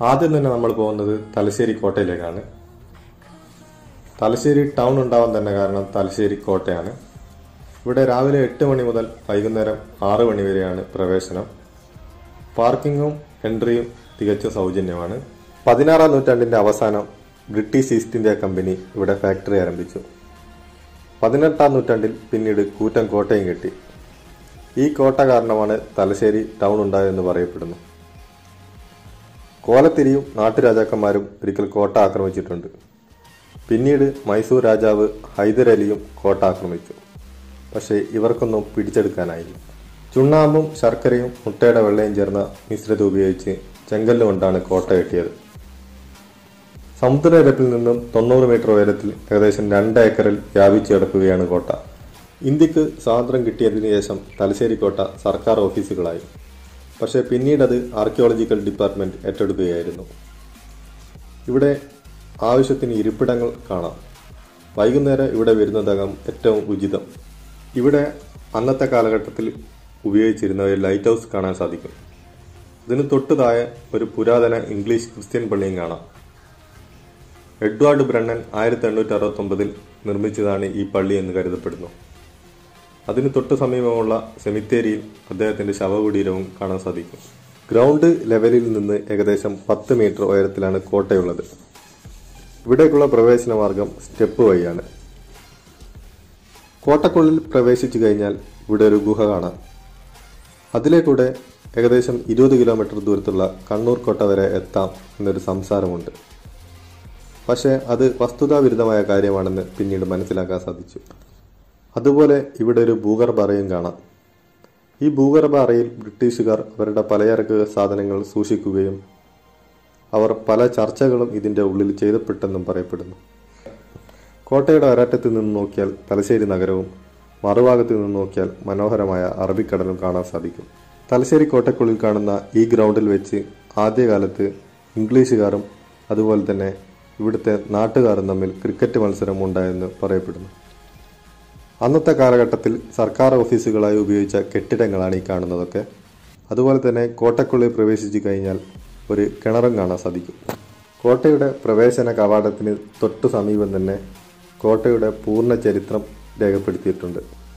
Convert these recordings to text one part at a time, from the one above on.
ആദ്യം തന്നെ നമ്മൾ പോകുന്നത് തലശ്ശേരി കോട്ടയിലേക്കാണ് തലശ്ശേരി ടൗൺ ഉണ്ടാവാൻ തന്നെ കാരണം തലശ്ശേരി കോട്ടയാണ് ഇവിടെ രാവിലെ എട്ട് മണി മുതൽ വൈകുന്നേരം ആറ് മണി വരെയാണ് പ്രവേശനം പാർക്കിങ്ങും എൻട്രിയും തികച്ചും സൗജന്യമാണ് പതിനാറാം നൂറ്റാണ്ടിന്റെ അവസാനം ബ്രിട്ടീഷ് ഈസ്റ്റ് ഇന്ത്യ കമ്പനി ഇവിടെ ഫാക്ടറി ആരംഭിച്ചു പതിനെട്ടാം നൂറ്റാണ്ടിൽ പിന്നീട് കൂറ്റൻ കോട്ടയും കെട്ടി ഈ കോട്ട കാരണമാണ് തലശ്ശേരി ടൗൺ ഉണ്ടായതെന്ന് പറയപ്പെടുന്നു കോലത്തിരിയും നാട്ടുരാജാക്കന്മാരും ഒരിക്കൽ കോട്ട ആക്രമിച്ചിട്ടുണ്ട് പിന്നീട് മൈസൂർ രാജാവ് ഹൈദരലിയും കോട്ട ആക്രമിച്ചു പക്ഷേ ഇവർക്കൊന്നും പിടിച്ചെടുക്കാനായില്ല ചുണ്ണാമ്പും ശർക്കരയും മുട്ടയുടെ വെള്ളയും ചേർന്ന മിശ്രിതം ഉപയോഗിച്ച് ചെങ്കല്ല് കൊണ്ടാണ് കോട്ട കെട്ടിയത് സമുദ്രനിരപ്പിൽ നിന്നും തൊണ്ണൂറ് മീറ്റർ ഉയരത്തിൽ ഏകദേശം രണ്ട് ഏക്കറിൽ വ്യാപിച്ചു കിടക്കുകയാണ് കോട്ട ഇന്ത്യക്ക് സ്വാതന്ത്ര്യം കിട്ടിയതിനു ശേഷം തലശ്ശേരി കോട്ട സർക്കാർ ഓഫീസുകളായി പക്ഷേ പിന്നീട് അത് ആർക്കിയോളജിക്കൽ ഡിപ്പാർട്ട്മെന്റ് ഏറ്റെടുക്കുകയായിരുന്നു ഇവിടെ ആവശ്യത്തിന് ഇരിപ്പിടങ്ങൾ കാണാം വൈകുന്നേരം ഇവിടെ വരുന്നതാകാം ഏറ്റവും ഉചിതം ഇവിടെ അന്നത്തെ കാലഘട്ടത്തിൽ ഉപയോഗിച്ചിരുന്ന ഒരു ലൈറ്റ് ഹൗസ് കാണാൻ സാധിക്കും ഇതിന് തൊട്ടു താഴെ ഒരു പുരാതന ഇംഗ്ലീഷ് ക്രിസ്ത്യൻ പള്ളിയും കാണാം എഡ്വാർഡ് ബ്രണ്ണൻ ആയിരത്തി എണ്ണൂറ്റി അറുപത്തൊമ്പതിൽ നിർമ്മിച്ചതാണ് ഈ പള്ളി എന്ന് കരുതപ്പെടുന്നു അതിന് തൊട്ടു സമീപമുള്ള സെമിത്തേരിയിൽ അദ്ദേഹത്തിന്റെ ശവകുടീരവും കാണാൻ സാധിക്കും ഗ്രൗണ്ട് ലെവലിൽ നിന്ന് ഏകദേശം പത്ത് മീറ്റർ ഉയരത്തിലാണ് കോട്ടയുള്ളത് ഇവിടേക്കുള്ള പ്രവേശന മാർഗം സ്റ്റെപ്പ് വഴിയാണ് കോട്ടക്കുള്ളിൽ പ്രവേശിച്ചു കഴിഞ്ഞാൽ ഇവിടെ ഒരു ഗുഹ കാണാം അതിലേക്കൂടെ ഏകദേശം ഇരുപത് കിലോമീറ്റർ ദൂരത്തുള്ള കണ്ണൂർ കോട്ട വരെ എത്താം എന്നൊരു സംസാരമുണ്ട് പക്ഷേ അത് വസ്തുതാവിരുദ്ധമായ കാര്യമാണെന്ന് പിന്നീട് മനസ്സിലാക്കാൻ സാധിച്ചു അതുപോലെ ഇവിടെ ഒരു ഭൂഗർഭ അറയും കാണാം ഈ ഭൂഗർഭ അറയിൽ ബ്രിട്ടീഷുകാർ അവരുടെ പലചരക്ക് സാധനങ്ങൾ സൂക്ഷിക്കുകയും അവർ പല ചർച്ചകളും ഇതിന്റെ ഉള്ളിൽ ചെയ്തപ്പെട്ടെന്നും പറയപ്പെടുന്നു കോട്ടയുടെ ഒരറ്റത്ത് നിന്ന് നോക്കിയാൽ തലശ്ശേരി നഗരവും മറുഭാഗത്ത് നിന്ന് നോക്കിയാൽ മനോഹരമായ അറബിക്കടലും കാണാൻ സാധിക്കും തലശ്ശേരി കോട്ടയ്ക്കുള്ളിൽ കാണുന്ന ഈ ഗ്രൗണ്ടിൽ വെച്ച് ആദ്യകാലത്ത് ഇംഗ്ലീഷുകാരും അതുപോലെ തന്നെ ഇവിടുത്തെ നാട്ടുകാരും തമ്മിൽ ക്രിക്കറ്റ് മത്സരം ഉണ്ടായെന്ന് പറയപ്പെടുന്നു അന്നത്തെ കാലഘട്ടത്തിൽ സർക്കാർ ഓഫീസുകളായി ഉപയോഗിച്ച കെട്ടിടങ്ങളാണ് ഈ കാണുന്നതൊക്കെ അതുപോലെ തന്നെ കോട്ടയ്ക്കുള്ളിൽ പ്രവേശിച്ചു കഴിഞ്ഞാൽ ഒരു കിണറും കാണാൻ സാധിക്കും കോട്ടയുടെ പ്രവേശന കവാടത്തിന് തൊട്ടു സമീപം തന്നെ കോട്ടയുടെ പൂർണ്ണ ചരിത്രം രേഖപ്പെടുത്തിയിട്ടുണ്ട്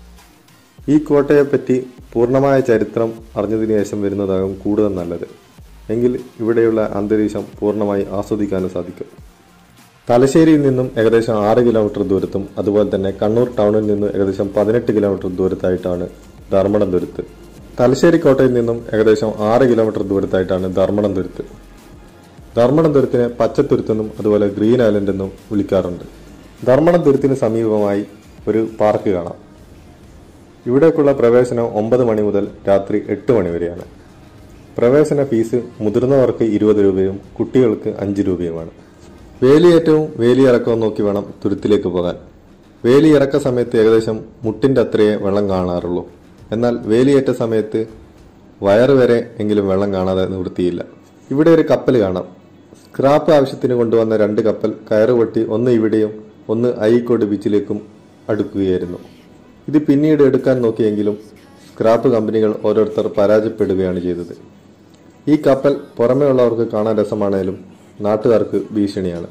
ഈ കോട്ടയെപ്പറ്റി പൂർണ്ണമായ ചരിത്രം അറിഞ്ഞതിന് ശേഷം വരുന്നതാകും കൂടുതൽ നല്ലത് എങ്കിൽ ഇവിടെയുള്ള അന്തരീക്ഷം പൂർണ്ണമായി ആസ്വദിക്കാനും സാധിക്കും തലശ്ശേരിയിൽ നിന്നും ഏകദേശം ആറ് കിലോമീറ്റർ ദൂരത്തും അതുപോലെ തന്നെ കണ്ണൂർ ടൗണിൽ നിന്നും ഏകദേശം പതിനെട്ട് കിലോമീറ്റർ ദൂരത്തായിട്ടാണ് ധർമ്മടം തുരുത്ത് തലശ്ശേരി കോട്ടയിൽ നിന്നും ഏകദേശം ആറ് കിലോമീറ്റർ ദൂരത്തായിട്ടാണ് ധർമ്മടം തുരുത്ത് ധർമ്മടം തുരുത്തിനെ പച്ചത്തുരുത്തെന്നും അതുപോലെ ഗ്രീൻ ഐലൻഡ് എന്നും വിളിക്കാറുണ്ട് ധർമ്മടം തുരുത്തിന് സമീപമായി ഒരു പാർക്ക് കാണാം ഇവിടേക്കുള്ള പ്രവേശനം ഒമ്പത് മണി മുതൽ രാത്രി എട്ട് മണി വരെയാണ് പ്രവേശന ഫീസ് മുതിർന്നവർക്ക് ഇരുപത് രൂപയും കുട്ടികൾക്ക് അഞ്ച് രൂപയുമാണ് വേലിയേറ്റവും വേലിയിറക്കവും നോക്കി വേണം തുരുത്തിലേക്ക് പോകാൻ വേലിയിറക്ക സമയത്ത് ഏകദേശം മുട്ടിന്റെ അത്രയേ വെള്ളം കാണാറുള്ളൂ എന്നാൽ വേലിയേറ്റ സമയത്ത് വയറ് വരെ എങ്കിലും വെള്ളം കാണാതെ നിവൃത്തിയില്ല ഇവിടെ ഒരു കപ്പൽ കാണാം സ്ക്രാപ്പ് ആവശ്യത്തിന് കൊണ്ടുവന്ന രണ്ട് കപ്പൽ കയറുപൊട്ടി ഒന്ന് ഇവിടെയും ഒന്ന് അഴീക്കോട് ബീച്ചിലേക്കും അടുക്കുകയായിരുന്നു ഇത് പിന്നീട് എടുക്കാൻ നോക്കിയെങ്കിലും സ്ക്രാപ്പ് കമ്പനികൾ ഓരോരുത്തർ പരാജയപ്പെടുകയാണ് ചെയ്തത് ഈ കപ്പൽ പുറമേ ഉള്ളവർക്ക് കാണാൻ രസമാണേലും നാട്ടുകാർക്ക് ഭീഷണിയാണ്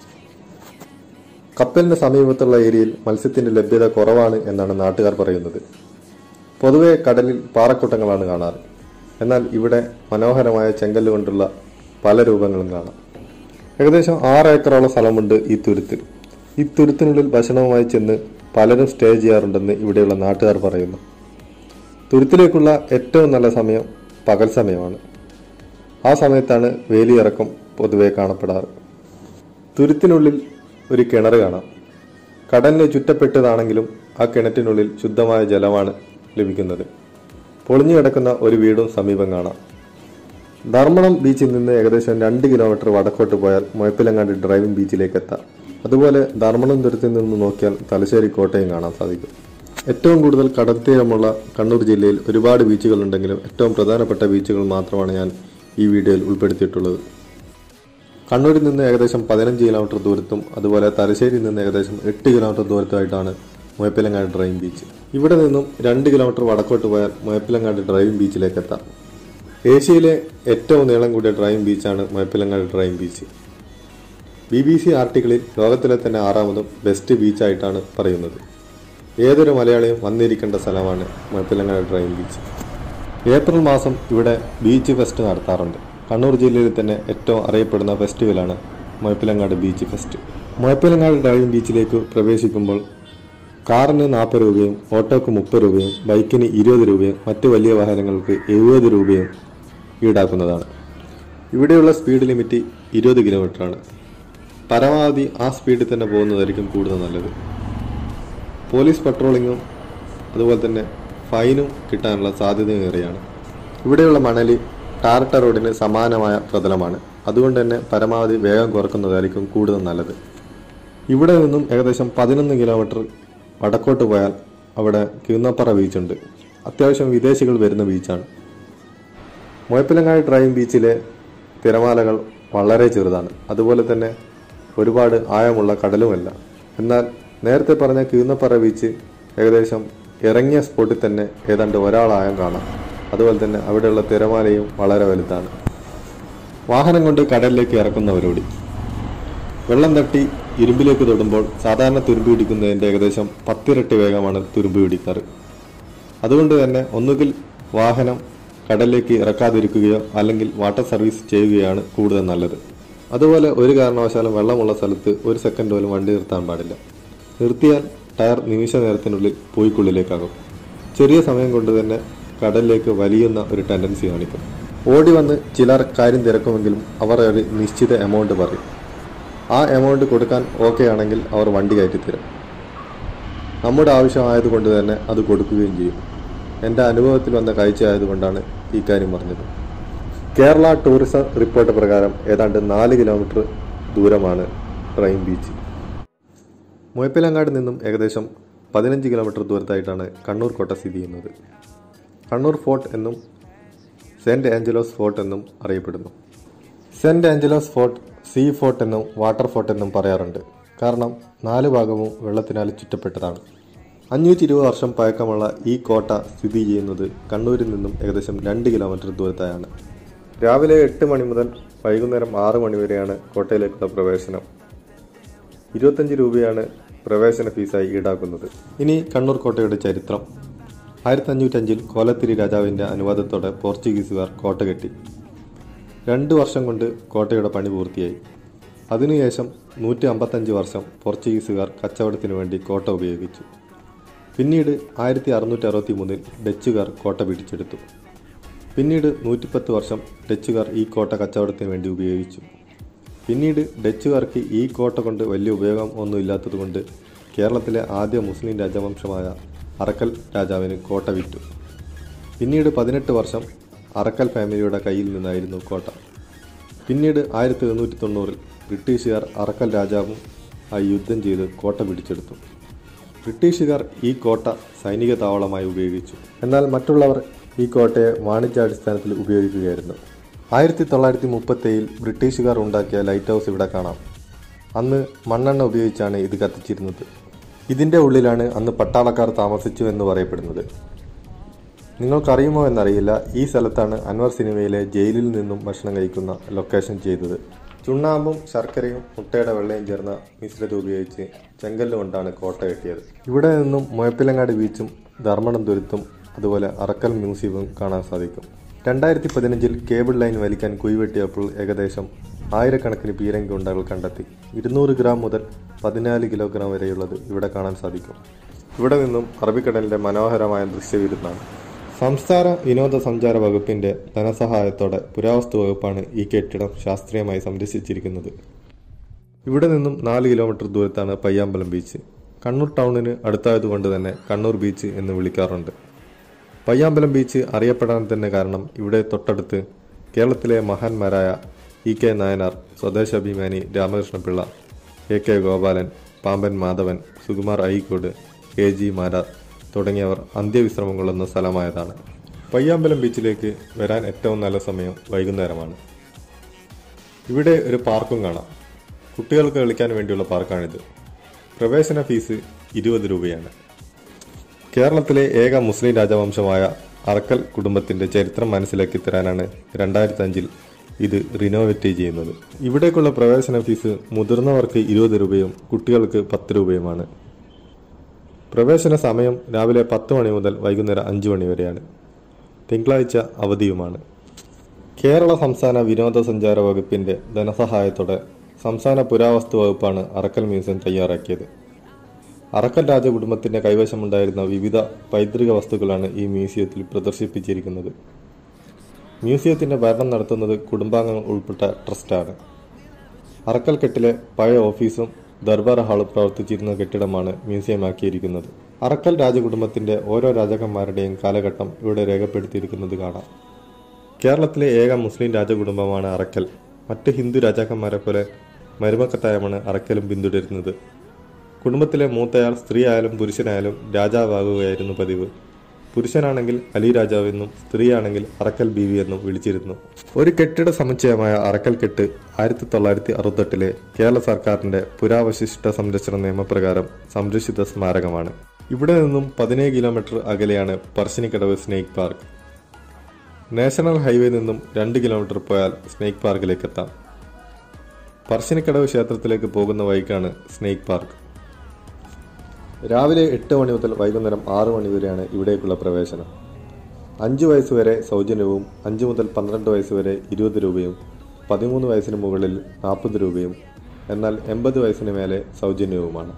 കപ്പലിന് സമീപത്തുള്ള ഏരിയയിൽ മത്സ്യത്തിന്റെ ലഭ്യത കുറവാണ് എന്നാണ് നാട്ടുകാർ പറയുന്നത് പൊതുവെ കടലിൽ പാറക്കൂട്ടങ്ങളാണ് കാണാറ് എന്നാൽ ഇവിടെ മനോഹരമായ ചെങ്കല്ല് കൊണ്ടുള്ള പല രൂപങ്ങളും കാണാം ഏകദേശം ആറ് ഏക്കറോളം സ്ഥലമുണ്ട് ഈ തുരുത്തിൽ ഈ തുരുത്തിനുള്ളിൽ ഭക്ഷണവുമായി ചെന്ന് പലരും സ്റ്റേ ചെയ്യാറുണ്ടെന്ന് ഇവിടെയുള്ള നാട്ടുകാർ പറയുന്നു തുരുത്തിലേക്കുള്ള ഏറ്റവും നല്ല സമയം പകൽ സമയമാണ് ആ സമയത്താണ് വേലിയിറക്കം പൊതുവെ കാണപ്പെടാറ് തുരുത്തിനുള്ളിൽ ഒരു കിണർ കാണാം കടലിന് ചുറ്റപ്പെട്ടതാണെങ്കിലും ആ കിണറ്റിനുള്ളിൽ ശുദ്ധമായ ജലമാണ് ലഭിക്കുന്നത് പൊളിഞ്ഞു കിടക്കുന്ന ഒരു വീടും സമീപം കാണാം ധർമ്മടം ബീച്ചിൽ നിന്ന് ഏകദേശം രണ്ട് കിലോമീറ്റർ വടക്കോട്ട് പോയാൽ മുഴപ്പിലങ്ങാടി ഡ്രൈവിംഗ് ബീച്ചിലേക്ക് എത്താം അതുപോലെ ധർമ്മടം തുരത്തിൽ നിന്ന് നോക്കിയാൽ തലശ്ശേരി കോട്ടയും കാണാൻ സാധിക്കും ഏറ്റവും കൂടുതൽ കടൽത്തീരമുള്ള കണ്ണൂർ ജില്ലയിൽ ഒരുപാട് ബീച്ചുകൾ ഉണ്ടെങ്കിലും ഏറ്റവും പ്രധാനപ്പെട്ട ബീച്ചുകൾ മാത്രമാണ് ഞാൻ ഈ വീഡിയോയിൽ ഉൾപ്പെടുത്തിയിട്ടുള്ളത് കണ്ണൂരിൽ നിന്ന് ഏകദേശം പതിനഞ്ച് കിലോമീറ്റർ ദൂരത്തും അതുപോലെ തലശ്ശേരിയിൽ നിന്ന് ഏകദേശം എട്ട് കിലോമീറ്റർ ദൂരത്തുമായിട്ടാണ് മുഴപ്പിലങ്ങാട് ഡ്രൈവിംഗ് ബീച്ച് ഇവിടെ നിന്നും രണ്ട് കിലോമീറ്റർ വടക്കോട്ട് പോയാൽ മുഴപ്പിലങ്ങാട് ഡ്രൈവിംഗ് ബീച്ചിലേക്ക് എത്താം ഏഷ്യയിലെ ഏറ്റവും നീളം കൂടിയ ഡ്രൈവിംഗ് ബീച്ചാണ് Muzhappilangad driving beach B B C ആർട്ടിക്കിളിൽ ലോകത്തിലെ തന്നെ ആറാമതും ബെസ്റ്റ് ബീച്ചായിട്ടാണ് പറയുന്നത് ഏതൊരു മലയാളിയും വന്നിരിക്കേണ്ട സ്ഥലമാണ് മുഴപ്പിലങ്ങാട് ഡ്രൈവിംഗ് ബീച്ച് ഏപ്രിൽ മാസം ഇവിടെ ബീച്ച് ഫെസ്റ്റ് നടത്താറുണ്ട് കണ്ണൂർ ജില്ലയിൽ തന്നെ ഏറ്റവും അറിയപ്പെടുന്ന ഫെസ്റ്റിവലാണ് Muzhappilangad beach fest Muzhappilangad driving ബീച്ചിലേക്ക് പ്രവേശിക്കുമ്പോൾ കാറിന് നാൽപ്പത് രൂപയും ഓട്ടോക്ക് മുപ്പത് രൂപയും ബൈക്കിന് ഇരുപത് രൂപയും മറ്റ് വലിയ വാഹനങ്ങൾക്ക് എഴുപത് രൂപയും ഈടാക്കുന്നതാണ് ഇവിടെയുള്ള സ്പീഡ് ലിമിറ്റ് ഇരുപത് കിലോമീറ്ററാണ് പരമാവധി ആ സ്പീഡിൽ തന്നെ പോകുന്നതായിരിക്കും കൂടുതൽ നല്ലത് പോലീസ് പട്രോളിങ്ങും അതുപോലെ തന്നെ ഫൈനും കിട്ടാനുള്ള സാധ്യതയും ഏറെയാണ് ഇവിടെയുള്ള മണൽ ടാർട്ട റോഡിന് സമാനമായ പ്രതലമാണ് അതുകൊണ്ട് തന്നെ പരമാവധി വേഗം കുറക്കുന്നതായിരിക്കും കൂടുതൽ നല്ലത് ഇവിടെ നിന്നും ഏകദേശം പതിനൊന്ന് കിലോമീറ്റർ വടക്കോട്ട് പോയാൽ അവിടെ കീന്നപ്പറ ബീച്ചുണ്ട് അത്യാവശ്യം വിദേശികൾ വരുന്ന ബീച്ചാണ് മുഴപ്പിലങ്ങാട് ഡ്രൈവിംഗ് ബീച്ചിലെ തിരമാലകൾ വളരെ ചെറുതാണ് അതുപോലെ തന്നെ ഒരുപാട് ആഴമുള്ള കടലുമല്ല എന്നാൽ നേരത്തെ പറഞ്ഞ കീന്നപ്പറ ബീച്ച് ഏകദേശം ഇറങ്ങിയ സ്പോട്ടിൽ തന്നെ ഏതാണ്ട് ഒരാളായം കാണാം അതുപോലെ തന്നെ അവിടെയുള്ള തിരമാലയും വളരെ വലുതാണ് വാഹനം കൊണ്ട് കടലിലേക്ക് ഇറക്കുന്നവരോടി വെള്ളം തട്ടി ഇരുമ്പിലേക്ക് തൊടുമ്പോൾ സാധാരണ തുരുമ്പ് പിടിക്കുന്നതിൻ്റെ ഏകദേശം പത്തിരട്ടി വേഗമാണ് തുരുമ്പ് പിടിക്കാറ് അതുകൊണ്ട് തന്നെ ഒന്നുകിൽ വാഹനം കടലിലേക്ക് ഇറക്കാതിരിക്കുകയോ അല്ലെങ്കിൽ വാട്ടർ സർവീസ് ചെയ്യുകയാണ് കൂടുതൽ നല്ലത് അതുപോലെ ഒരു കാരണവശാലും വെള്ളമുള്ള സ്ഥലത്ത് ഒരു സെക്കൻഡ് പോലും വണ്ടി നിർത്താൻ പാടില്ല നിർത്തിയാൽ ടയർ നിമിഷ നേരത്തിനുള്ളിൽ പൂയ്ക്കുള്ളിലേക്കാകും ചെറിയ സമയം കൊണ്ട് തന്നെ കടലിലേക്ക് വലിയുന്ന ഒരു ടെൻഡൻസി കാണിക്കും ഓടി വന്ന് ചിലർ കാര്യം തിരക്കുമെങ്കിലും അവർ ഒരു നിശ്ചിത എമൗണ്ട് പറയും ആ എമൗണ്ട് കൊടുക്കാൻ ഓക്കെ ആണെങ്കിൽ അവർ വണ്ടി കയറ്റിത്തരും നമ്മുടെ ആവശ്യമായതുകൊണ്ട് തന്നെ അത് കൊടുക്കുകയും ചെയ്യും എൻ്റെ അനുഭവത്തിൽ വന്ന കാഴ്ച ആയതുകൊണ്ടാണ് ഈ കാര്യം പറഞ്ഞത് കേരള ടൂറിസം റിപ്പോർട്ട് പ്രകാരം ഏതാണ്ട് നാല് കിലോമീറ്റർ ദൂരമാണ് ട്രെയിൻ ബീച്ച് മുയപ്പിലങ്ങാട് നിന്നും ഏകദേശം പതിനഞ്ച് കിലോമീറ്റർ ദൂരത്തായിട്ടാണ് കണ്ണൂർ കോട്ട സ്ഥിതി ചെയ്യുന്നത് കണ്ണൂർ ഫോർട്ട് എന്നും സെൻറ്റ് ആഞ്ചലോസ് ഫോർട്ട് എന്നും അറിയപ്പെടുന്നു saint Angelo's fort sea fort എന്നും വാട്ടർ ഫോർട്ട് എന്നും പറയാറുണ്ട് കാരണം നാല് ഭാഗവും വെള്ളത്തിനാൽ ചുറ്റപ്പെട്ടതാണ് അഞ്ഞൂറ്റി ഇരുപത് വർഷം പഴക്കമുള്ള ഈ കോട്ട സ്ഥിതി ചെയ്യുന്നത് കണ്ണൂരിൽ നിന്നും ഏകദേശം രണ്ട് കിലോമീറ്റർ ദൂരത്തായാണ് രാവിലെ എട്ട് മണി മുതൽ വൈകുന്നേരം ആറ് മണി വരെയാണ് കോട്ടയിലേക്കുള്ള പ്രവേശനം ഇരുപത്തഞ്ച് രൂപയാണ് പ്രവേശന ഫീസായി ഈടാക്കുന്നത് ഇനി കണ്ണൂർ കോട്ടയുടെ ചരിത്രം ആയിരത്തി അഞ്ഞൂറ്റഞ്ചിൽ കോലത്തിരി രാജാവിൻ്റെ അനുവാദത്തോടെ പോർച്ചുഗീസുകാർ കോട്ട കെട്ടി രണ്ട് വർഷം കൊണ്ട് കോട്ടയുടെ പണി പൂർത്തിയായി അതിനുശേഷം നൂറ്റി അമ്പത്തഞ്ച് വർഷം പോർച്ചുഗീസുകാർ കച്ചവടത്തിനു വേണ്ടി കോട്ട ഉപയോഗിച്ചു പിന്നീട് ആയിരത്തി അറുന്നൂറ്റി അറുപത്തി മൂന്നിൽ ഡച്ചുകാർ കോട്ട പിടിച്ചെടുത്തു പിന്നീട് നൂറ്റിപ്പത്ത് വർഷം ഡച്ചുകാർ ഈ കോട്ട കച്ചവടത്തിന് വേണ്ടി ഉപയോഗിച്ചു പിന്നീട് ഡച്ചുകാർക്ക് ഈ കോട്ട കൊണ്ട് വലിയ ഉപയോഗം ഒന്നും ഇല്ലാത്തതുകൊണ്ട് കേരളത്തിലെ ആദ്യ മുസ്ലിം രാജവംശമായ അറക്കൽ രാജാവിന് കോട്ട വിറ്റു പിന്നീട് പതിനെട്ട് വർഷം അറക്കൽ ഫാമിലിയുടെ കയ്യിൽ നിന്നായിരുന്നു കോട്ട പിന്നീട് ആയിരത്തി എഴുന്നൂറ്റി തൊണ്ണൂറിൽ ബ്രിട്ടീഷുകാർ അറക്കൽ രാജാവും ആയി യുദ്ധം ചെയ്ത് കോട്ട പിടിച്ചെടുത്തു ബ്രിട്ടീഷുകാർ ഈ കോട്ട സൈനിക താവളമായി ഉപയോഗിച്ചു എന്നാൽ മറ്റുള്ളവർ ഈ കോട്ടയെ വാണിജ്യാടിസ്ഥാനത്തിൽ ഉപയോഗിക്കുകയായിരുന്നു ആയിരത്തി തൊള്ളായിരത്തി മുപ്പത്തേഴിൽ ബ്രിട്ടീഷുകാർ ഉണ്ടാക്കിയ ലൈറ്റ് ഹൗസ് ഇവിടെ കാണാം അന്ന് മണ്ണെണ്ണ ഉപയോഗിച്ചാണ് ഇത് കത്തിച്ചിരുന്നത് ഇതിൻ്റെ ഉള്ളിലാണ് അന്ന് പട്ടാളക്കാർ താമസിച്ചു എന്ന് പറയപ്പെടുന്നത് നിങ്ങൾക്കറിയുമോ എന്നറിയില്ല ഈ സ്ഥലത്താണ് അൻവർ സിനിമയിലെ ജയിലിൽ നിന്നും ഭക്ഷണം കഴിക്കുന്ന ലൊക്കേഷൻ ചെയ്തത് ചുണ്ണാമ്പും ശർക്കരയും മുട്ടയുടെ വെള്ളയും ചേർന്ന മിശ്രിതം ഉപയോഗിച്ച് ചെങ്കല്ല് കൊണ്ടാണ് കോട്ട കെട്ടിയത് ഇവിടെ നിന്നും മുഴപ്പിലങ്ങാട് ബീച്ചും ധർമ്മടം തുരുത്തും അതുപോലെ അറക്കൽ മ്യൂസിയവും കാണാൻ സാധിക്കും രണ്ടായിരത്തി പതിനഞ്ചിൽ കേബിൾ ലൈൻ വലിക്കാൻ കുഴിവെട്ടിയപ്പോൾ ഏകദേശം ആയിരക്കണക്കിന് പീരങ്കി ഉണ്ടകൾ കണ്ടെത്തി ഇരുന്നൂറ് ഗ്രാം മുതൽ പതിനാല് കിലോഗ്രാം വരെയുള്ളത് ഇവിടെ കാണാൻ സാധിക്കും ഇവിടെ നിന്നും അറബിക്കടലിന്റെ മനോഹരമായ ദൃശ്യവിരുന്നാണ് സംസ്ഥാന വിനോദസഞ്ചാര വകുപ്പിന്റെ ധനസഹായത്തോടെ പുരാവസ്തു വകുപ്പാണ് ഈ കെട്ടിടം ശാസ്ത്രീയമായി സംരക്ഷിച്ചിരിക്കുന്നത് ഇവിടെ നിന്നും നാല് കിലോമീറ്റർ ദൂരത്താണ് പയ്യാമ്പലം ബീച്ച് കണ്ണൂർ ടൗണിന് അടുത്തായതുകൊണ്ട് തന്നെ കണ്ണൂർ ബീച്ച് എന്ന് വിളിക്കാറുണ്ട് പയ്യാമ്പലം ബീച്ച് അറിയപ്പെടാൻ തന്നെ കാരണം ഇവിടെ തൊട്ടടുത്ത് കേരളത്തിലെ മഹാന്മാരായ E K Nayanar Swadeshabhimani Ramakrishna Pillai A K Gopalan Pamban Madhavan Sukumar Azhikode K G Marar തുടങ്ങിയവർ അന്ത്യവിശ്രമം കൊള്ളുന്ന സ്ഥലമായതാണ് പയ്യാമ്പലം ബീച്ചിലേക്ക് വരാൻ ഏറ്റവും നല്ല സമയം വൈകുന്നേരമാണ് ഇവിടെ ഒരു പാർക്കും കാണാം കുട്ടികൾക്ക് കളിക്കാൻ വേണ്ടിയുള്ള പാർക്കാണിത് പ്രവേശന ഫീസ് ഇരുപത് രൂപയാണ് കേരളത്തിലെ ഏക മുസ്ലിം രാജവംശമായ അറക്കൽ കുടുംബത്തിന്റെ ചരിത്രം മനസ്സിലാക്കി തരാനാണ് രണ്ടായിരത്തി അഞ്ചിൽ ഇത് റിനോവേറ്റ് ചെയ്യുന്നത് ഇവിടേക്കുള്ള പ്രവേശന ഫീസ് മുതിർന്നവർക്ക് ഇരുപത് രൂപയും കുട്ടികൾക്ക് പത്ത് രൂപയുമാണ് പ്രവേശന സമയം രാവിലെ പത്ത് മണി മുതൽ വൈകുന്നേരം അഞ്ച് മണി വരെയാണ് തിങ്കളാഴ്ച അവധിയുമാണ് കേരള സംസ്ഥാന വിനോദസഞ്ചാര വകുപ്പിന്റെ ധനസഹായത്തോടെ സംസ്ഥാന പുരാവസ്തു വകുപ്പാണ് അറക്കൽ മ്യൂസിയം തയ്യാറാക്കിയത് അറക്കൽ രാജകുടുംബത്തിന്റെ കൈവശമുണ്ടായിരുന്ന വിവിധ പൈതൃക വസ്തുക്കളാണ് ഈ മ്യൂസിയത്തിൽ പ്രദർശിപ്പിച്ചിരിക്കുന്നത് മ്യൂസിയത്തിന്റെ ഭരണം നടത്തുന്നത് കുടുംബാംഗങ്ങൾ ഉൾപ്പെട്ട ട്രസ്റ്റാണ് അറക്കൽ കെട്ടിലെ പഴയ ഓഫീസും ദർബാർ ഹാളും പ്രവർത്തിച്ചിരുന്ന കെട്ടിടമാണ് മ്യൂസിയമാക്കിയിരിക്കുന്നത് അറക്കൽ രാജകുടുംബത്തിന്റെ ഓരോ രാജാക്കന്മാരുടെയും കാലഘട്ടം ഇവിടെ രേഖപ്പെടുത്തിയിരിക്കുന്നത് കാണാം കേരളത്തിലെ ഏക മുസ്ലിം രാജകുടുംബമാണ് അറക്കൽ മറ്റ് ഹിന്ദു രാജാക്കന്മാരെ പോലെ മരുമക്കത്തായമാണ് അറക്കലും പിന്തുടരുന്നത് കുടുംബത്തിലെ മൂത്തയാൾ സ്ത്രീ ആയാലും പുരുഷനായാലും രാജാവാകുകയായിരുന്നു പതിവ് പുരുഷനാണെങ്കിൽ അലി രാജാവെന്നും സ്ത്രീയാണെങ്കിൽ അറക്കൽ ബീവി എന്നും വിളിച്ചിരുന്നു ഒരു കെട്ടിട സമുച്ചയമായ അറക്കൽ കെട്ട് ആയിരത്തി തൊള്ളായിരത്തി അറുപത്തെട്ടിലെ കേരള സർക്കാരിന്റെ പുരാവശിഷ്ട സംരക്ഷണ നിയമപ്രകാരം സംരക്ഷിത സ്മാരകമാണ് ഇവിടെ നിന്നും പതിനേഴ് കിലോമീറ്റർ അകലെയാണ് Parassinikkadavu snake park national highway നിന്നും രണ്ട് കിലോമീറ്റർ പോയാൽ സ്നേക്ക് പാർക്കിലേക്ക് എത്താം പറശ്ശിനിക്കടവ് ക്ഷേത്രത്തിലേക്ക് പോകുന്ന വഴിക്കാണ് സ്നേക്ക് പാർക്ക് രാവിലെ എട്ട് മണി മുതൽ വൈകുന്നേരം ആറ് മണി വരെയാണ് ഇവിടേക്കുള്ള പ്രവേശനം അഞ്ച് വയസ്സ് വരെ സൗജന്യവും അഞ്ച് മുതൽ പന്ത്രണ്ട് വയസ്സ് വരെ ഇരുപത് രൂപയും പതിമൂന്ന് വയസ്സിന് മുകളിൽ നാൽപ്പത് രൂപയും എന്നാൽ എൺപത് വയസ്സിന് മേലെ സൗജന്യവുമാണ്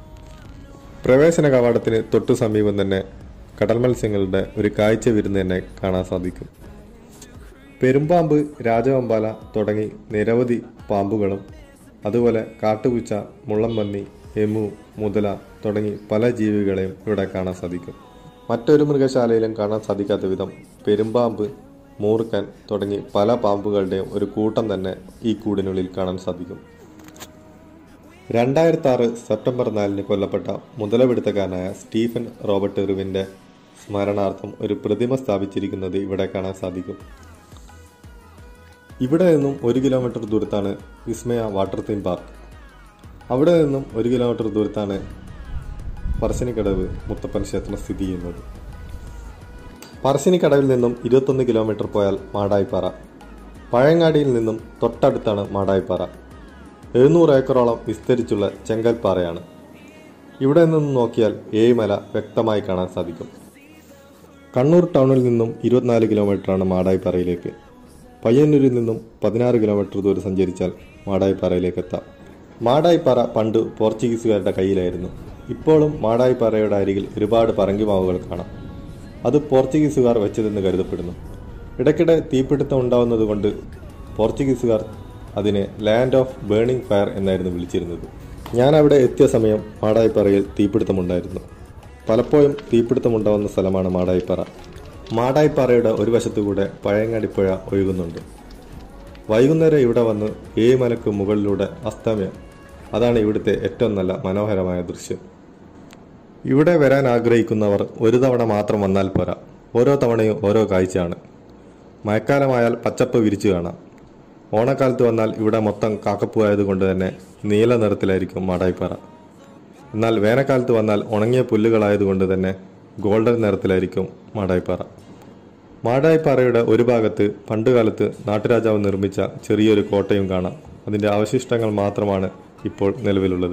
പ്രവേശന കവാടത്തിന് തൊട്ടു സമീപം തന്നെ കടൽ മത്സ്യങ്ങളുടെ ഒരു കാഴ്ച വിരുന്ന് തന്നെ കാണാൻ സാധിക്കും പെരുമ്പാമ്പ് രാജവമ്പാല തുടങ്ങി നിരവധി പാമ്പുകളും അതുപോലെ കാട്ടുപൂച്ച മുള്ളംപന്നി എമു മുതല തുടങ്ങി പല ജീവികളെയും ഇവിടെ കാണാൻ സാധിക്കും മറ്റൊരു മൃഗശാലയിലും കാണാൻ സാധിക്കാത്ത വിധം പെരുമ്പാമ്പ് മൂർക്കൻ തുടങ്ങി പല പാമ്പുകളുടെയും ഒരു കൂട്ടം തന്നെ ഈ കൂടിനുള്ളിൽ കാണാൻ സാധിക്കും രണ്ടായിരത്തി ആറ് സെപ്റ്റംബർ നാലിന് കൊല്ലപ്പെട്ട മുതലപിടുത്തക്കാരനായ സ്റ്റീഫൻ റോബർട്ട് എറിവിന്റെ സ്മരണാർത്ഥം ഒരു പ്രതിമ സ്ഥാപിച്ചിരിക്കുന്നത് ഇവിടെ കാണാൻ സാധിക്കും ഇവിടെ നിന്നും ഒരു കിലോമീറ്റർ ദൂരത്താണ് വിസ്മയ വാട്ടർ തീം പാർക്ക് അവിടെ നിന്നും ഒരു കിലോമീറ്റർ ദൂരത്താണ് പറശ്ശിനിക്കടവ് മുത്തപ്പൻ ക്ഷേത്രം സ്ഥിതി ചെയ്യുന്നത് പറശ്ശിനിക്കടവിൽ നിന്നും ഇരുപത്തൊന്ന് കിലോമീറ്റർ പോയാൽ മാടായിപ്പാറ പഴയങ്ങാടിയിൽ നിന്നും തൊട്ടടുത്താണ് മാടായിപ്പാറ എഴുന്നൂറ് ഏക്കറോളം വിസ്തരിച്ചുള്ള ചെങ്കൽപ്പാറയാണ് ഇവിടെ നിന്നും നോക്കിയാൽ ഏഴിമല വ്യക്തമായി കാണാൻ സാധിക്കും കണ്ണൂർ ടൗണിൽ നിന്നും ഇരുപത്തിനാല് കിലോമീറ്ററാണ് മാടായിപ്പാറയിലേക്ക് പയ്യന്നൂരിൽ നിന്നും പതിനാറ് കിലോമീറ്റർ ദൂരം സഞ്ചരിച്ചാൽ മാടായിപ്പാറയിലേക്ക് എത്താം മാടായിപ്പാറ പണ്ട് പോർച്ചുഗീസുകാരുടെ കയ്യിലായിരുന്നു ഇപ്പോഴും മാടായിപ്പാറയുടെ അരികിൽ ഒരുപാട് പറങ്കിമാവുകൾ കാണാം അത് പോർച്ചുഗീസുകാർ വെച്ചതെന്ന് കരുതപ്പെടുന്നു ഇടയ്ക്കിടെ തീപിടുത്തം ഉണ്ടാവുന്നതുകൊണ്ട് പോർച്ചുഗീസുകാർ അതിനെ ലാൻഡ് ഓഫ് ബേണിംഗ് ഫയർ എന്നായിരുന്നു വിളിച്ചിരുന്നത് ഞാൻ അവിടെ എത്തിയ സമയം മാടായിപ്പാറയിൽ തീപിടുത്തമുണ്ടായിരുന്നു പലപ്പോഴും തീപിടുത്തമുണ്ടാവുന്ന സ്ഥലമാണ് മാടായിപ്പാറ മാടായിപ്പാറയുടെ ഒരു വശത്തുകൂടെ പഴയങ്ങാടിപ്പുഴ ഒഴുകുന്നുണ്ട് വൈകുന്നേരം ഇവിടെ വന്ന് ഏഴുമലക്ക് മുകളിലൂടെ അസ്തമയം അതാണ് ഇവിടുത്തെ ഏറ്റവും നല്ല മനോഹരമായ ദൃശ്യം ഇവിടെ വരാൻ ആഗ്രഹിക്കുന്നവർ ഒരു തവണ മാത്രം വന്നാൽ പോരാ ഓരോ തവണയും ഓരോ കാഴ്ചയാണ് മഴക്കാലമായാൽ പച്ചപ്പ് വിരിച്ചു കാണാം ഓണക്കാലത്ത് വന്നാൽ ഇവിടെ മൊത്തം കാക്കപ്പൂ ആയതുകൊണ്ട് തന്നെ നീല നിറത്തിലായിരിക്കും മാടായിപ്പാറ എന്നാൽ വേനൽക്കാലത്ത് വന്നാൽ ഉണങ്ങിയ പുല്ലുകളായതുകൊണ്ട് തന്നെ ഗോൾഡൻ നിറത്തിലായിരിക്കും മാടായിപ്പാറ മാടായിപ്പാറയുടെ ഒരു ഭാഗത്ത് പണ്ടുകാലത്ത് നാട്ടുരാജാവ് നിർമ്മിച്ച ചെറിയൊരു കോട്ടയും കാണാം അതിൻ്റെ അവശിഷ്ടങ്ങൾ മാത്രമാണ് ഇപ്പോൾ നിലവിലുള്ളത്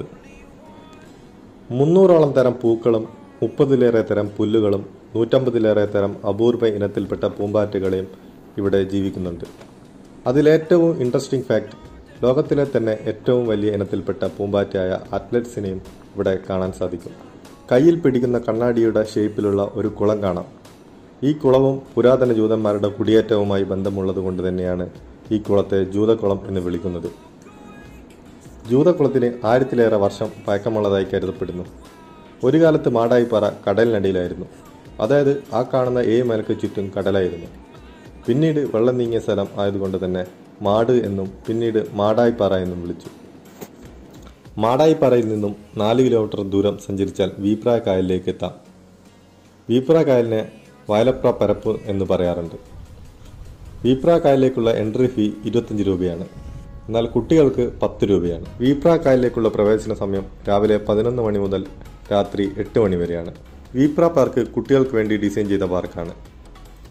മുന്നൂറോളം തരം പൂക്കളും മുപ്പതിലേറെ തരം പുല്ലുകളും നൂറ്റമ്പതിലേറെ തരം അപൂർവ ഇനത്തിൽപ്പെട്ട പൂമ്പാറ്റകളെയും ഇവിടെ ജീവിക്കുന്നുണ്ട് അതിലേറ്റവും ഇൻട്രസ്റ്റിംഗ് ഫാക്ട് ലോകത്തിലെ തന്നെ ഏറ്റവും വലിയ ഇനത്തിൽപ്പെട്ട പൂമ്പാറ്റയായ അത്ലറ്റ്സിനെയും ഇവിടെ കാണാൻ സാധിക്കും കയ്യിൽ പിടിക്കുന്ന കണ്ണാടിയുടെ ഷേപ്പിലുള്ള ഒരു കുളം കാണാം ഈ കുളവും പുരാതന ജൂതന്മാരുടെ കുടിയേറ്റവുമായി ബന്ധമുള്ളത് കൊണ്ട് തന്നെയാണ് ഈ കുളത്തെ ജൂതക്കുളം എന്ന് വിളിക്കുന്നത് ജൂതക്കുളത്തിന് ആയിരത്തിലേറെ വർഷം പഴക്കമുള്ളതായി കരുതപ്പെടുന്നു ഒരു കാലത്ത് മാടായിപ്പാറ കടലിനടിയിലായിരുന്നു അതായത് ആ കാണുന്ന ഏഴ് മലക്ക് ചുറ്റും കടലായിരുന്നു പിന്നീട് വെള്ളം നീങ്ങിയ സ്ഥലം ആയതുകൊണ്ട് തന്നെ മാട് എന്നും പിന്നീട് മാടായിപ്പാറ എന്നും വിളിച്ചു മാടായിപ്പാറയിൽ നിന്നും നാല് കിലോമീറ്റർ ദൂരം സഞ്ചരിച്ചാൽ വീപ്ര കായലിലേക്ക് എത്താം വീപ്ര കായലിനെ വയലപ്ര പരപ്പ് എന്ന് പറയാറുണ്ട് വീപ്ര കായലിലേക്കുള്ള എൻട്രി ഫീ ഇരുപത്തഞ്ച് രൂപയാണ് എന്നാൽ കുട്ടികൾക്ക് പത്ത് രൂപയാണ് വീപ്ര കായലിലേക്കുള്ള പ്രവേശന സമയം രാവിലെ പതിനൊന്ന് മണി മുതൽ രാത്രി എട്ട് മണി വരെയാണ് വീപ്ര പാർക്ക് കുട്ടികൾക്ക് വേണ്ടി ഡിസൈൻ ചെയ്ത പാർക്കാണ്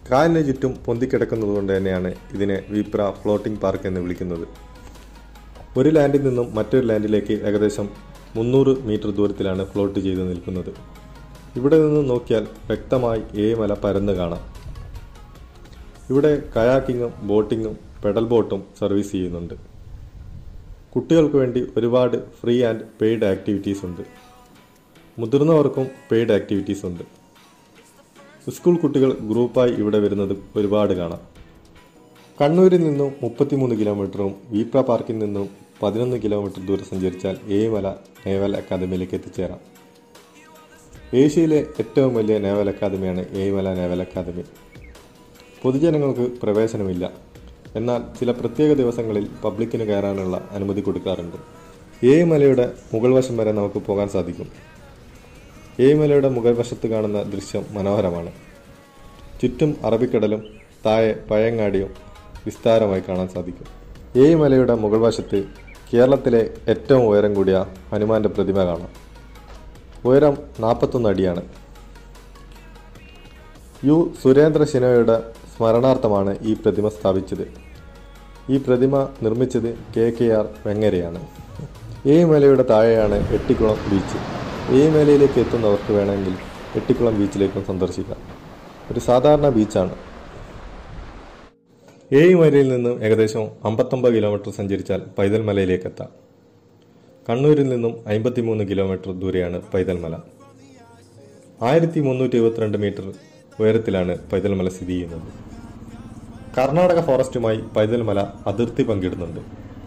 കായലിന് ചുറ്റും പൊന്തിക്കിടക്കുന്നത് കൊണ്ട് തന്നെയാണ് ഇതിനെ വിപ്ര ഫ്ലോട്ടിംഗ് പാർക്ക് എന്ന് വിളിക്കുന്നത് ഒരു ലാൻഡിൽ നിന്നും മറ്റൊരു ലാൻഡിലേക്ക് ഏകദേശം മുന്നൂറ് മീറ്റർ ദൂരത്തിലാണ് ഫ്ലോട്ട് ചെയ്ത് നിൽക്കുന്നത് ഇവിടെ നിന്ന് നോക്കിയാൽ വ്യക്തമായി ഏമല പരന്ന് കാണാം ഇവിടെ കയാക്കിങ്ങും ബോട്ടിങ്ങും പെഡൽ ബോട്ടും സർവീസ് ചെയ്യുന്നുണ്ട് കുട്ടികൾക്ക് വേണ്ടി ഒരുപാട് ഫ്രീ ആൻഡ് പെയ്ഡ് ആക്ടിവിറ്റീസ് ഉണ്ട് മുതിർന്നവർക്കും പെയ്ഡ് ആക്ടിവിറ്റീസ് ഉണ്ട് സ്കൂൾ കുട്ടികൾ ഗ്രൂപ്പായി ഇവിടെ വരുന്നത് ഒരുപാട് കാണാം കണ്ണൂരിൽ നിന്നും മുപ്പത്തിമൂന്ന് കിലോമീറ്ററും വീപ്ര പാർക്കിൽ നിന്നും പതിനൊന്ന് കിലോമീറ്റർ ദൂരം സഞ്ചരിച്ചാൽ ഏമല നേവൽ അക്കാദമിയിലേക്ക് എത്തിച്ചേരാം ഏഷ്യയിലെ ഏറ്റവും വലിയ നേവൽ അക്കാദമിയാണ് ഏമല നേവൽ അക്കാദമി പൊതുജനങ്ങൾക്ക് പ്രവേശനമില്ല എന്നാൽ ചില പ്രത്യേക ദിവസങ്ങളിൽ പബ്ലിക്കിന് കയറാനുള്ള അനുമതി കൊടുക്കാറുണ്ട് ഏമലയുടെ മുകൾ വശം വരെ നമുക്ക് പോകാൻ സാധിക്കും ഏമലയുടെ മുകൾ വശത്ത് കാണുന്ന ദൃശ്യം മനോഹരമാണ് ചുറ്റും അറബിക്കടലും താഴെ പഴയങ്ങാടിയും വിസ്താരമായി കാണാൻ സാധിക്കും ഏമലയുടെ മുകൾ വശത്ത് കേരളത്തിലെ ഏറ്റവും ഉയരം കൂടിയ ഹനുമാന്റെ പ്രതിമ കാണാം ഉയരം നാൽപ്പത്തൊന്ന് അടിയാണ് യു സുരേന്ദ്ര ശിനോയുടെ സ്മരണാർത്ഥമാണ് ഈ പ്രതിമ സ്ഥാപിച്ചത് ഈ പ്രതിമ നിർമ്മിച്ചത് കെ കെ ആർ വെങ്ങരയാണ് ഈ മലയുടെ താഴെയാണ് എട്ടിക്കുളം ബീച്ച് ഈ മലയിലേക്ക് എത്തുന്നവർക്ക് വേണമെങ്കിൽ എട്ടിക്കുളം ബീച്ചിലേക്കും സന്ദർശിക്കാം ഒരു സാധാരണ ബീച്ചാണ് ഏഴിമലയിൽ നിന്നും ഏകദേശം അമ്പത്തൊമ്പത് കിലോമീറ്റർ സഞ്ചരിച്ചാൽ പൈതൽ മലയിലേക്ക് എത്താം കണ്ണൂരിൽ നിന്നും അമ്പത്തിമൂന്ന് കിലോമീറ്റർ ദൂരെയാണ് പൈതൽ മല ആയിരത്തി മുന്നൂറ്റി എഴുപത്തിരണ്ട് മീറ്റർ ഉയരത്തിലാണ് പൈതൽ മല സ്ഥിതി ചെയ്യുന്നത് കർണാടക ഫോറസ്റ്റുമായി പൈതൽ മല അതിർത്തി പങ്കിടുന്നുണ്ട്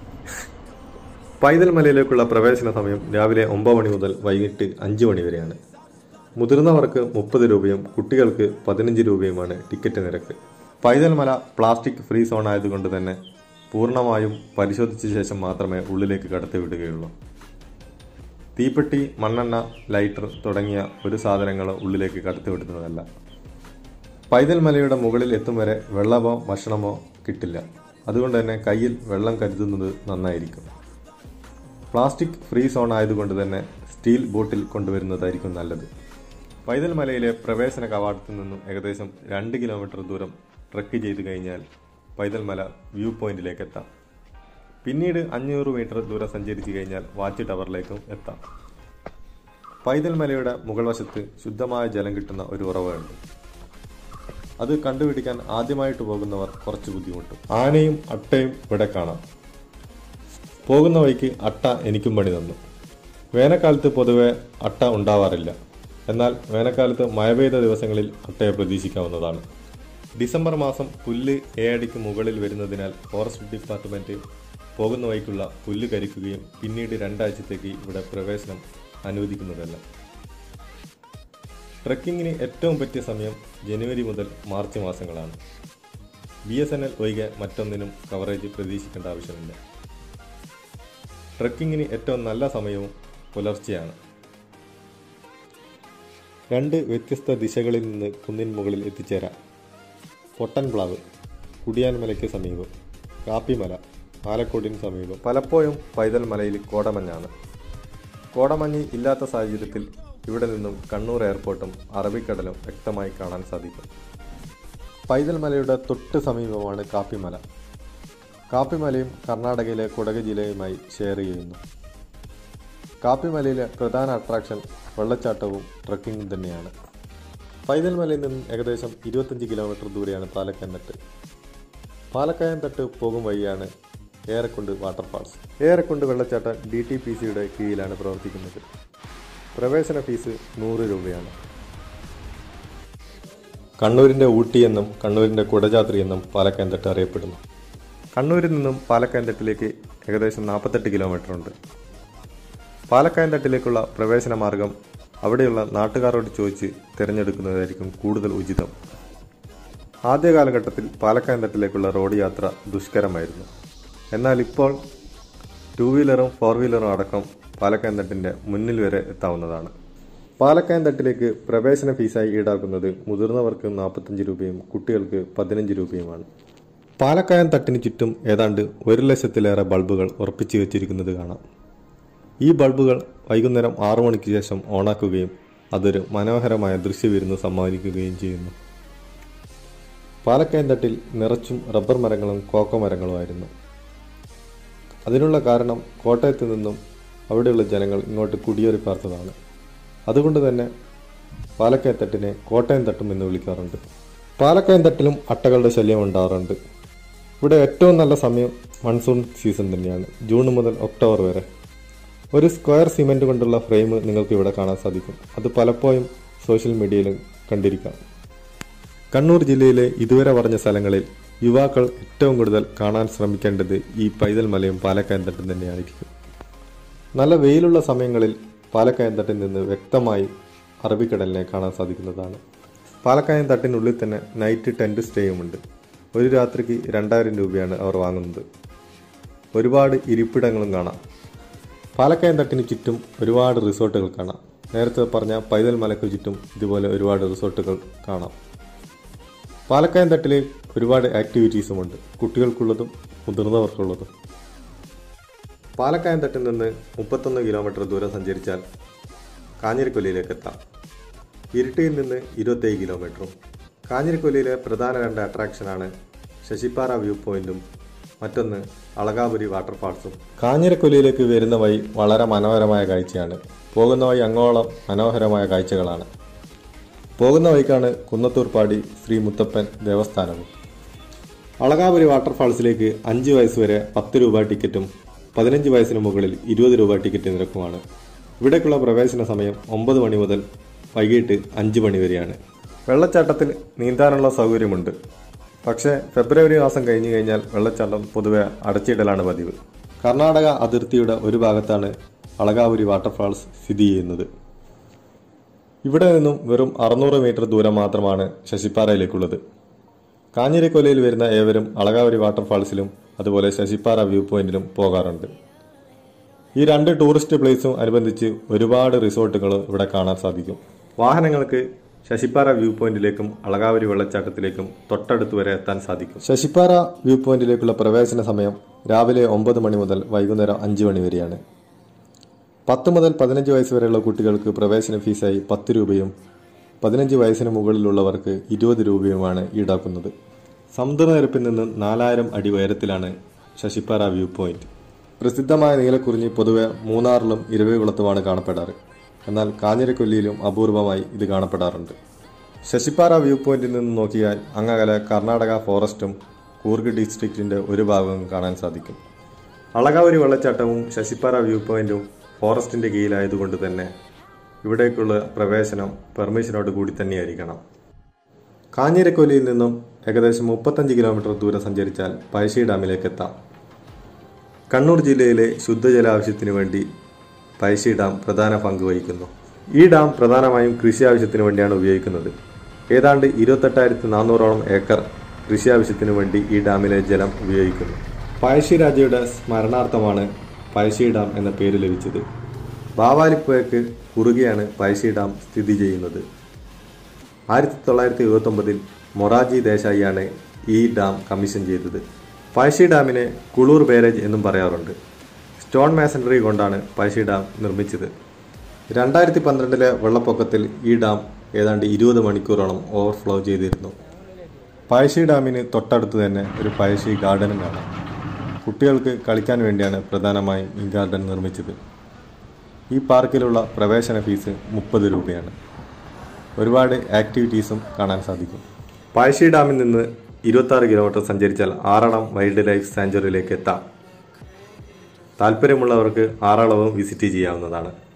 പൈതൽ മലയിലേക്കുള്ള പ്രവേശന സമയം രാവിലെ ഒമ്പത് മണി മുതൽ വൈകിട്ട് അഞ്ച് മണി വരെയാണ് മുതിർന്നവർക്ക് മുപ്പത് രൂപയും കുട്ടികൾക്ക് പതിനഞ്ച് രൂപയുമാണ് ടിക്കറ്റ് നിരക്ക് പൈതൽ മല പ്ലാസ്റ്റിക് ഫ്രീ സോൺ ആയതുകൊണ്ട് തന്നെ പൂർണ്ണമായും പരിശോധിച്ച ശേഷം മാത്രമേ ഉള്ളിലേക്ക് കടത്തിവിടുകയുള്ളൂ തീപ്പെട്ടി മണ്ണെണ്ണ ലൈറ്റർ തുടങ്ങിയ ഒരു സാധനങ്ങളും ഉള്ളിലേക്ക് കടത്തിവിടുന്നതല്ല പൈതൽ മലയുടെ മുകളിൽ എത്തും വരെ വെള്ളമോ ഭക്ഷണമോ കിട്ടില്ല അതുകൊണ്ട് തന്നെ കയ്യിൽ വെള്ളം കരുതുന്നത് നന്നായിരിക്കും പ്ലാസ്റ്റിക് ഫ്രീ സോൺ ആയതുകൊണ്ട് തന്നെ സ്റ്റീൽ ബോട്ടിൽ കൊണ്ടുവരുന്നതായിരിക്കും നല്ലത് പൈതൽ മലയിലെ പ്രവേശന കവാടത്തിൽ നിന്നും ഏകദേശം രണ്ട് കിലോമീറ്റർ ദൂരം ട്രക്ക് ചെയ്തു കഴിഞ്ഞാൽ പൈതൽ മല വ്യൂ പോയിന്റിലേക്ക് എത്താം പിന്നീട് അഞ്ഞൂറ് മീറ്റർ ദൂരം സഞ്ചരിച്ചു കഴിഞ്ഞാൽ വാച്ച് ടവറിലേക്കും എത്താം പൈതൽ മലയുടെ മുകൾ വശത്ത് ശുദ്ധമായ ജലം കിട്ടുന്ന ഒരു ഉറവയുണ്ട് അത് കണ്ടുപിടിക്കാൻ ആദ്യമായിട്ട് പോകുന്നവർ കുറച്ച് ബുദ്ധിമുട്ടും ആനയും അട്ടയും ഇവിടെ കാണാം പോകുന്ന വഴിക്ക് അട്ട എനിക്കും പണി തന്നു വേനൽക്കാലത്ത് പൊതുവെ അട്ട ഉണ്ടാവാറില്ല എന്നാൽ വേനൽക്കാലത്ത് മഴ പെയ്ത ദിവസങ്ങളിൽ അട്ടയെ പ്രതീക്ഷിക്കാവുന്നതാണ് ഡിസംബർ മാസം പുല്ല് ഏഴടിക്ക് മുകളിൽ വരുന്നതിനാൽ ഫോറസ്റ്റ് ഡിപ്പാർട്ട്മെന്റ് പോകുന്ന വഴിക്കുള്ള പുല്ല് കരിക്കുകയും പിന്നീട് രണ്ടാഴ്ചത്തേക്ക് ഇവിടെ പ്രവേശനം അനുവദിക്കുന്നതല്ല ട്രക്കിങ്ങിന് ഏറ്റവും പറ്റിയ സമയം ജനുവരി മുതൽ മാർച്ച് മാസങ്ങളാണ് ബി എസ് എൻ എൽ ഒഴികെ മറ്റൊന്നിനും കവറേജ് പ്രതീക്ഷിക്കേണ്ട ആവശ്യമില്ല ട്രക്കിങ്ങിന് ഏറ്റവും നല്ല സമയവും പുലർച്ചെയാണ് രണ്ട് വ്യത്യസ്ത ദിശകളിൽ നിന്ന് കുന്നിൻ മുകളിൽ എത്തിച്ചേരാം പൊട്ടൻപ്ലാവ് കുടിയാൻമലയ്ക്ക് സമീപം കാപ്പിമല ആലക്കോടിന് സമീപം പലപ്പോഴും പൈതൽ മലയിൽ കോടമഞ്ഞാണ് കോടമഞ്ഞ് ഇല്ലാത്ത സാഹചര്യത്തിൽ ഇവിടെ നിന്നും കണ്ണൂർ എയർപോർട്ടും അറബിക്കടലും വ്യക്തമായി കാണാൻ സാധിക്കും പൈതൽ മലയുടെ തൊട്ട് സമീപമാണ് കാപ്പിമല കാപ്പിമലയും കർണാടകയിലെ കുടക് ജില്ലയുമായി ഷെയർ ചെയ്യുന്നു കാപ്പിമലയിലെ പ്രധാന അട്രാക്ഷൻ വെള്ളച്ചാട്ടവും ട്രക്കിങ്ങും തന്നെയാണ് പൈതൽ മലയിൽ നിന്നും ഏകദേശം ഇരുപത്തഞ്ച് കിലോമീറ്റർ ദൂരെയാണ് പാലക്കയംതട്ട് പാലക്കയംതട്ട് പോകും വഴിയാണ് ഏറെക്കുണ്ട് വാട്ടർഫാൾസ് ഏറെക്കുണ്ട് വെള്ളച്ചാട്ടം ഡി ടി പി സിയുടെ കീഴിലാണ് പ്രവർത്തിക്കുന്നത് പ്രവേശന ഫീസ് നൂറ് രൂപയാണ് കണ്ണൂരിൻ്റെ ഊട്ടി എന്നും കണ്ണൂരിൻ്റെ കുടജാത്രി എന്നും പാലക്കയംതട്ട് അറിയപ്പെടുന്നു കണ്ണൂരിൽ നിന്നും പാലക്കയംതട്ടിലേക്ക് ഏകദേശം നാൽപ്പത്തെട്ട് കിലോമീറ്റർ ഉണ്ട് പാലക്കയംതട്ടിലേക്കുള്ള പ്രവേശന മാർഗം അവിടെയുള്ള നാട്ടുകാരോട് ചോദിച്ച് തിരഞ്ഞെടുക്കുന്നതായിരിക്കും കൂടുതൽ ഉചിതം ആദ്യ കാലഘട്ടത്തിൽ പാലക്കയംതട്ടിലേക്കുള്ള റോഡ് യാത്ര ദുഷ്കരമായിരുന്നു എന്നാൽ ഇപ്പോൾ ടൂ വീലറും ഫോർ വീലറും അടക്കം പാലക്കയംതട്ടിൻ്റെ മുന്നിൽ വരെ എത്താവുന്നതാണ് പാലക്കയംതട്ടിലേക്ക് പ്രവേശന ഫീസായി ഈടാക്കുന്നത് മുതിർന്നവർക്ക് നാൽപ്പത്തഞ്ച് രൂപയും കുട്ടികൾക്ക് പതിനഞ്ച് രൂപയുമാണ് പാലക്കയം തട്ടിന് ചുറ്റും ഏതാണ്ട് ഒരു ലക്ഷത്തിലേറെ ബൾബുകൾ ഉറപ്പിച്ചു വെച്ചിരിക്കുന്നത് കാണാം ഈ ബൾബുകൾ വൈകുന്നേരം ആറു മണിക്ക് ശേഷം ഓണാക്കുകയും അതൊരു മനോഹരമായ ദൃശ്യവിരുന്ന് സമ്മാനിക്കുകയും ചെയ്യുന്നു പാലക്കയന്തട്ടിൽ നിറച്ചും റബ്ബർ മരങ്ങളും കോക്കോ മരങ്ങളുമായിരുന്നു അതിനുള്ള കാരണം കോട്ടയത്ത് നിന്നും അവിടെയുള്ള ജനങ്ങൾ ഇങ്ങോട്ട് കുടിയേറി പാർത്തതാണ് അതുകൊണ്ട് തന്നെ പാലക്കയത്തട്ടിനെ കോട്ടയം തട്ടും എന്ന് വിളിക്കാറുണ്ട് പാലക്കയം തട്ടിലും അട്ടകളുടെ ശല്യം ഉണ്ടാകാറുണ്ട് ഇവിടെ ഏറ്റവും നല്ല സമയം മൺസൂൺ സീസൺ തന്നെയാണ് ജൂൺ മുതൽ ഒക്ടോബർ വരെ ഒരു സ്ക്വയർ സിമെന്റ് കൊണ്ടുള്ള ഫ്രെയിം നിങ്ങൾക്ക് ഇവിടെ കാണാൻ സാധിക്കും അത് പലപ്പോഴും സോഷ്യൽ മീഡിയയിലും കണ്ടിരിക്കാം കണ്ണൂർ ജില്ലയിലെ ഇതുവരെ പറഞ്ഞ സ്ഥലങ്ങളിൽ യുവാക്കൾ ഏറ്റവും കൂടുതൽ കാണാൻ ശ്രമിക്കേണ്ടത് ഈ പൈതൽ മലയും പാലക്കയം തട്ടും തന്നെയായിരിക്കും നല്ല വെയിലുള്ള സമയങ്ങളിൽ പാലക്കയം തട്ടിൽ നിന്ന് വ്യക്തമായി അറബിക്കടലിനെ കാണാൻ സാധിക്കുന്നതാണ് പാലക്കയം തട്ടിനുള്ളിൽ തന്നെ നൈറ്റ് ടെൻറ്റ് സ്റ്റേയുമുണ്ട് ഒരു രാത്രിക്ക് രണ്ടായിരം രൂപയാണ് അവർ വാങ്ങുന്നത് ഒരുപാട് ഇരിപ്പിടങ്ങളും കാണാം പാലക്കയം തട്ടിന് ചുറ്റും ഒരുപാട് റിസോർട്ടുകൾ കാണാം നേരത്തെ പറഞ്ഞ പൈതൽ മലയ്ക്ക് ചുറ്റും ഇതുപോലെ ഒരുപാട് റിസോർട്ടുകൾ കാണാം പാലക്കയം തട്ടിൽ ഒരുപാട് ആക്ടിവിറ്റീസുമുണ്ട് കുട്ടികൾക്കുള്ളതും മുതിർന്നവർക്കുള്ളതും പാലക്കയം തട്ടിൽ നിന്ന് മുപ്പത്തൊന്ന് കിലോമീറ്റർ ദൂരം സഞ്ചരിച്ചാൽ കാഞ്ഞിരക്കൊല്ലിയിലേക്ക് എത്താം ഇരിട്ടിയിൽ നിന്ന് ഇരുപത്തേഴ് കിലോമീറ്ററും കാഞ്ഞിരക്കൊല്ലിയിലെ പ്രധാന രണ്ട് അട്രാക്ഷനാണ് ശശിപ്പാറ വ്യൂ പോയിന്റും മറ്റൊന്ന് അളകാപുരി വാട്ടർഫാൾസും കാഞ്ഞിരക്കൊല്ലിയിലേക്ക് വരുന്ന വഴി വളരെ മനോഹരമായ കാഴ്ചയാണ് പോകുന്ന വഴി അങ്ങോളം മനോഹരമായ കാഴ്ചകളാണ് പോകുന്ന വഴിക്കാണ് കുന്നത്തൂർപ്പാടി ശ്രീ മുത്തപ്പൻ ദേവസ്ഥാനവും അളകാപുരി വാട്ടർഫാൾസിലേക്ക് അഞ്ച് വയസ്സ് വരെ പത്ത് രൂപ ടിക്കറ്റും പതിനഞ്ച് വയസ്സിന് മുകളിൽ ഇരുപത് രൂപ ടിക്കറ്റ് നിരക്കുമാണ് ഇവിടേക്കുള്ള പ്രവേശന സമയം ഒമ്പത് മണി മുതൽ വൈകിട്ട് അഞ്ച് മണി വരെയാണ് വെള്ളച്ചാട്ടത്തിൽ നീന്താനുള്ള സൗകര്യമുണ്ട് പക്ഷേ ഫെബ്രുവരി മാസം കഴിഞ്ഞു കഴിഞ്ഞാൽ വെള്ളച്ചാട്ടം പൊതുവെ അടച്ചിടലാണ് പതിവ് കർണാടക അതിർത്തിയുടെ ഒരു ഭാഗത്താണ് അളകാപുരി വാട്ടർഫാൾസ് സ്ഥിതി ചെയ്യുന്നത് ഇവിടെ നിന്നും വെറും അറുന്നൂറ് മീറ്റർ ദൂരം മാത്രമാണ് ശശിപ്പാറയിലേക്കുള്ളത് കാഞ്ഞിരക്കൊലയിൽ വരുന്ന ഏവരും അളകാവരി വാട്ടർഫാൾസിലും അതുപോലെ ശശിപ്പാറ വ്യൂ പോയിന്റിലും പോകാറുണ്ട് ഈ രണ്ട് ടൂറിസ്റ്റ് പ്ലേസും അനുബന്ധിച്ച് ഒരുപാട് റിസോർട്ടുകൾ ഇവിടെ കാണാൻ സാധിക്കും വാഹനങ്ങൾക്ക് ശശിപ്പാറ വ്യൂ പോയിന്റിലേക്കും അളകാവരി വെള്ളച്ചാട്ടത്തിലേക്കും തൊട്ടടുത്ത് വരെ എത്താൻ സാധിക്കും ശശിപ്പാറ വ്യൂ പോയിന്റിലേക്കുള്ള പ്രവേശന സമയം രാവിലെ ഒമ്പത് മണി മുതൽ വൈകുന്നേരം അഞ്ച് മണി വരെയാണ് പത്ത് മുതൽ പതിനഞ്ച് വയസ്സ് വരെയുള്ള കുട്ടികൾക്ക് പ്രവേശന ഫീസായി പത്ത് രൂപയും പതിനഞ്ച് വയസ്സിന് മുകളിലുള്ളവർക്ക് ഇരുപത് രൂപയുമാണ് ഈടാക്കുന്നത് സമുദ്രനിരപ്പിൽ നിന്ന് നാലായിരം അടി ഉയരത്തിലാണ് ശശിപ്പാറ വ്യൂ പോയിന്റ് പ്രസിദ്ധമായ നീലക്കുറിഞ്ഞി പൊതുവെ മൂന്നാറിലും ഇരവികുളത്തുമാണ് കാണപ്പെടാറ് എന്നാൽ കാഞ്ഞിരക്കൊല്ലിയിലും അപൂർവമായി ഇത് കാണപ്പെടാറുണ്ട് ശശിപ്പാറ വ്യൂ പോയിന്റിൽ നിന്ന് നോക്കിയാൽ അങ്ങകലെ കർണാടക ഫോറസ്റ്റും കൂർഗ് ഡിസ്ട്രിക്റ്റിന്റെ ഒരു ഭാഗവും കാണാൻ സാധിക്കും അളകാവരി വെള്ളച്ചാട്ടവും ശശിപ്പാറ വ്യൂ പോയിന്റും ഫോറസ്റ്റിന്റെ കീഴിലായതുകൊണ്ട് തന്നെ ഇവിടേക്കുള്ള പ്രവേശനം പെർമിഷനോട് കൂടി തന്നെയായിരിക്കണം കാഞ്ഞിരക്കൊല്ലിയിൽ നിന്നും ഏകദേശം മുപ്പത്തഞ്ച് കിലോമീറ്റർ ദൂരം സഞ്ചരിച്ചാൽ പഴശ്ശി ഡാമിലേക്ക് എത്താം കണ്ണൂർ ജില്ലയിലെ ശുദ്ധജല ആവശ്യത്തിനു വേണ്ടി പഴശ്ശി ഡാം പ്രധാന പങ്ക് വഹിക്കുന്നു ഈ ഡാം പ്രധാനമായും കൃഷി ആവശ്യത്തിന് വേണ്ടിയാണ് ഉപയോഗിക്കുന്നത് ഏതാണ്ട് ഇരുപത്തെട്ടായിരത്തി നാനൂറോളം ഏക്കർ കൃഷി ആവശ്യത്തിനു വേണ്ടി ഈ ഡാമിലെ ജലം ഉപയോഗിക്കുന്നു പഴശ്ശി രാജയുടെ സ്മരണാർത്ഥമാണ് പഴശ്ശി ഡാം എന്ന പേര് ലഭിച്ചത് ബാവാലിപ്പുഴയ്ക്ക് കുറുകെയാണ് പഴശ്ശി ഡാം സ്ഥിതി ചെയ്യുന്നത് ആയിരത്തി തൊള്ളായിരത്തി എഴുപത്തൊമ്പതിൽ മൊറാജി ദേശായിയാണ് ഈ ഡാം കമ്മീഷൻ ചെയ്തത് പഴശ്ശി ഡാമിനെ കുളൂർ ബാരേജ് എന്നും പറയാറുണ്ട് സ്റ്റോൺ മാസനറി കൊണ്ടാണ് പഴശ്ശി ഡാം നിർമ്മിച്ചത് രണ്ടായിരത്തി പന്ത്രണ്ടിലെ വെള്ളപ്പൊക്കത്തിൽ ഈ ഡാം ഏതാണ്ട് ഇരുപത് മണിക്കൂറോളം ഓവർഫ്ലോ ചെയ്തിരുന്നു പഴശ്ശി ഡാമിന് തൊട്ടടുത്ത് തന്നെ ഒരു പഴശ്ശി ഗാർഡനും കാണാം കുട്ടികൾക്ക് കളിക്കാൻ വേണ്ടിയാണ് പ്രധാനമായും ഈ ഗാർഡൻ നിർമ്മിച്ചത് ഈ പാർക്കിലുള്ള പ്രവേശന ഫീസ് മുപ്പത് രൂപയാണ് ഒരുപാട് ആക്ടിവിറ്റീസും കാണാൻ സാധിക്കും പഴശ്ശി ഡാമിൽ നിന്ന് ഇരുപത്തി ആറ് കിലോമീറ്റർ സഞ്ചരിച്ചാൽ ആറളം വൈൽഡ് ലൈഫ് സാഞ്ചുറിയിലേക്ക് എത്താം താല്പര്യമുള്ളവർക്ക് ആറളവും വിസിറ്റ് ചെയ്യാവുന്നതാണ്